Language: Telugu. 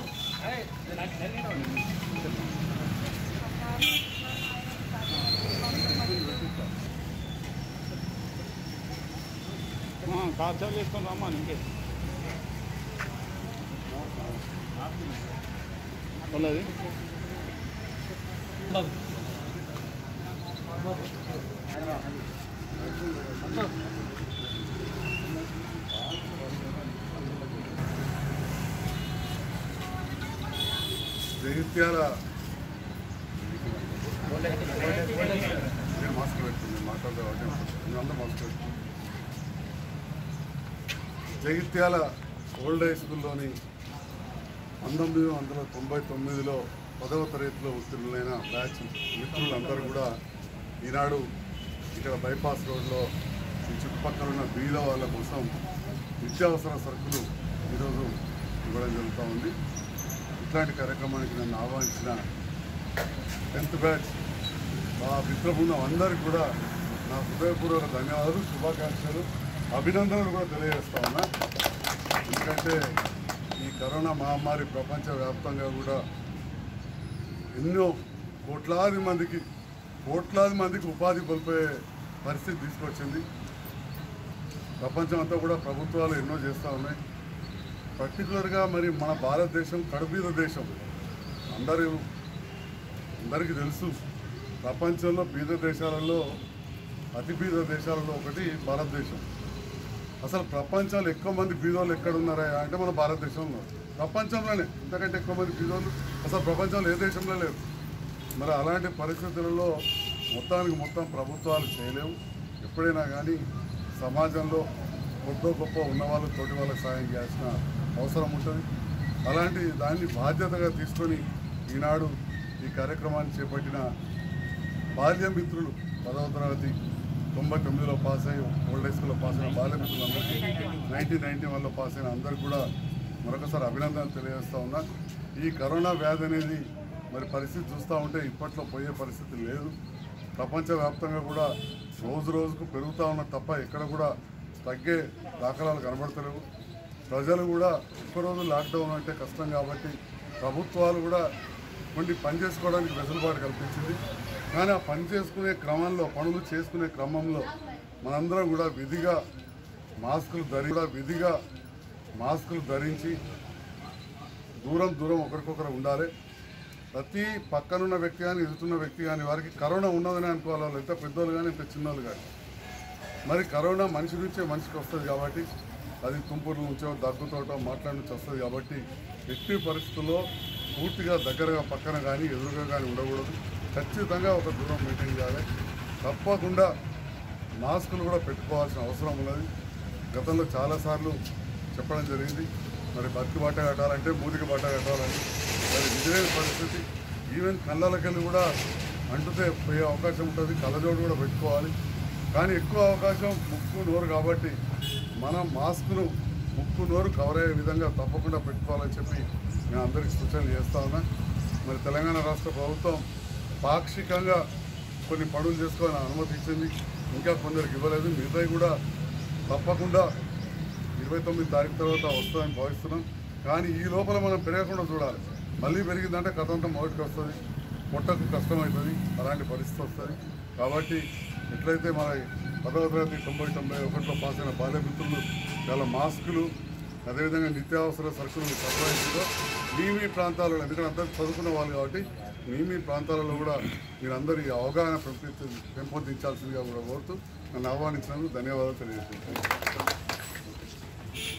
కాచాలు వేసుకొని రమ్మా ఇంకే ఉన్నది జగిత్యాల నేను మాస్క్ పెట్టుకుంది మాట్లాడదా అందరూ మాస్క్ పెట్టుకుంది జగిత్యాల ఓల్డ్ హై స్కూల్లోని పంతొమ్మిది వందల తొంభై తొమ్మిదిలో పదవ తరగతిలో ఉత్తీర్ణులైన బ్యాచ్ మిత్రులందరూ కూడా ఈనాడు ఇక్కడ బైపాస్ రోడ్లో ఈ చుట్టుపక్కల ఉన్న బీద వాళ్ళ కోసం నిత్యావసర సరుకులు ఈరోజు ఇవ్వడం జరుగుతూ ఉంది ఇట్లాంటి కార్యక్రమానికి నన్ను ఆహ్వానించిన టెన్త్ బ్యాచ్ మా మిత్రబృందం అందరికీ కూడా నా హృదయపూర్వక ధన్యవాదాలు శుభాకాంక్షలు అభినందనలు కూడా తెలియజేస్తా ఉన్నా ఎందుకంటే ఈ కరోనా మహమ్మారి ప్రపంచవ్యాప్తంగా కూడా ఎన్నో కోట్లాది మందికి కోట్లాది మందికి ఉపాధి కోల్పోయే పరిస్థితి తీసుకొచ్చింది ప్రపంచం అంతా కూడా ప్రభుత్వాలు ఎన్నో చేస్తూ ఉన్నాయి పర్టికులర్గా మరి మన భారతదేశం కడుబీద దేశం అందరూ అందరికీ తెలుసు ప్రపంచంలో బీద దేశాలలో అతి బీద దేశాలలో ఒకటి భారతదేశం అసలు ప్రపంచంలో ఎక్కువ మంది బీదోళ్ళు ఎక్కడ ఉన్నారా అంటే మన భారతదేశంలో ఉన్నారు. ప్రపంచంలోనే ఇంతకంటే ఎక్కువ మంది బీదోళ్ళు అసలు ప్రపంచంలో ఏ దేశంలో లేరు మరి అలాంటి పరిస్థితులలో మొత్తానికి మొత్తం ప్రభుత్వాలు చేయలేవు ఎప్పుడైనా కానీ సమాజంలో కొద్దో గొప్ప ఉన్నవాళ్ళు తోటి వాళ్ళకి సాయం చేయాల్సిన అవసరం ఉంటుంది అలాంటి దాన్ని బాధ్యతగా తీసుకొని ఈనాడు ఈ కార్యక్రమాన్ని చేపట్టిన బాల్య మిత్రులు పదవ తరగతి తొంభై తొమ్మిదిలో పాస్ అయ్యి ఓల్డ్ హై స్కూల్లో పాస్ అయిన బాల్య మిత్రులందరికీ నైన్టీన్ నైన్టీ వన్లో పాస్ అయిన అందరికీ కూడా మరొకసారి అభినందనలు తెలియజేస్తా ఉన్నా ఈ కరోనా వ్యాధి అనేది మరి పరిస్థితి చూస్తూ ఉంటే ఇప్పట్లో పోయే పరిస్థితి లేదు ప్రపంచవ్యాప్తంగా కూడా రోజు రోజుకు పెరుగుతూ ఉన్న తప్ప ఎక్కడ కూడా తగ్గే దాఖలాలు కనబడతలేవు ప్రజలు కూడా ఒక్కరోజు లాక్డౌన్ అంటే కష్టం కాబట్టి ప్రభుత్వాలు కూడా కొన్ని పని చేసుకోవడానికి వెసులుబాటు కల్పించింది కానీ ఆ పని చేసుకునే క్రమంలో పనులు చేసుకునే క్రమంలో మనందరం కూడా విధిగా మాస్కులు ధరి కూడా విధిగా మాస్కులు ధరించి దూరం దూరం ఒకరికొకరు ఉండాలి ప్రతి పక్కనున్న వ్యక్తి కానీ ఎదుగుతున్న వ్యక్తి కానీ వారికి కరోనా ఉన్నదని అనుకోవాలి వాళ్ళు ఎంత పెద్దోళ్ళు కానీ ఎంత చిన్నోళ్ళు కానీ మరి కరోనా మనిషి నుంచే మనిషికి వస్తుంది కాబట్టి అది తుంపురు నుంచో దగ్గుతోటో మాట్లాడి నుంచి వస్తుంది కాబట్టి ఎట్టి పరిస్థితుల్లో పూర్తిగా దగ్గరగా పక్కన కానీ ఎదురుగా కానీ ఉండకూడదు ఖచ్చితంగా ఒక దూరం మెయింటైన్ చేయాలి తప్పకుండా మాస్కులు కూడా పెట్టుకోవాల్సిన అవసరం ఉన్నది గతంలో చాలాసార్లు చెప్పడం జరిగింది మరి బతికి బట్ట కట్టాలంటే మూతికి బట్ట కట్టాలని మరి విజయ పరిస్థితి ఈవెన్ కళ్ళకెళ్ళి కూడా అంటుతే పోయే అవకాశం ఉంటుంది కళ్ళజోడు కూడా పెట్టుకోవాలి కానీ ఎక్కువ అవకాశం ముక్కు నోరు కాబట్టి మనం మాస్క్ను ముక్కు నోరు కవర్ అయ్యే విధంగా తప్పకుండా పెట్టుకోవాలని చెప్పి నేను అందరికీ సూచనలు చేస్తా ఉన్నా మరి తెలంగాణ రాష్ట్ర ప్రభుత్వం పాక్షికంగా కొన్ని పనులు చేసుకోవాలని అనుమతి ఇచ్చింది ఇంకా కొందరికి ఇవ్వలేదు మిగతాయి కూడా తప్పకుండా ఇరవై తొమ్మిది తారీఖు తర్వాత వస్తుందని భావిస్తున్నాం కానీ ఈ లోపల మనం పెరగకుండా చూడాలి మళ్ళీ పెరిగిందంటే కథ అంతా మొదటికి వస్తుంది పొట్టకు కష్టమవుతుంది అలాంటి పరిస్థితి వస్తుంది కాబట్టి ఎట్లయితే మన పదవ తరగతి తొంభై తొంభై ఒకటిలో పాస్ అయిన బాల్య మిత్రులు చాలా మాస్కులు అదేవిధంగా నిత్యావసర సరుకులు సరఫరా చేసిందో మీ మీ ప్రాంతాలలో ఎందుకంటే అందరూ చదువుకున్న వాళ్ళు కాబట్టి మీ మీ ప్రాంతాలలో కూడా మీరందరూ ఈ అవగాహన పెంపొందించాల్సిందిగా కూడా కోరుతూ నన్ను ఆహ్వానించినందుకు ధన్యవాదాలు తెలియజేస్తున్నాను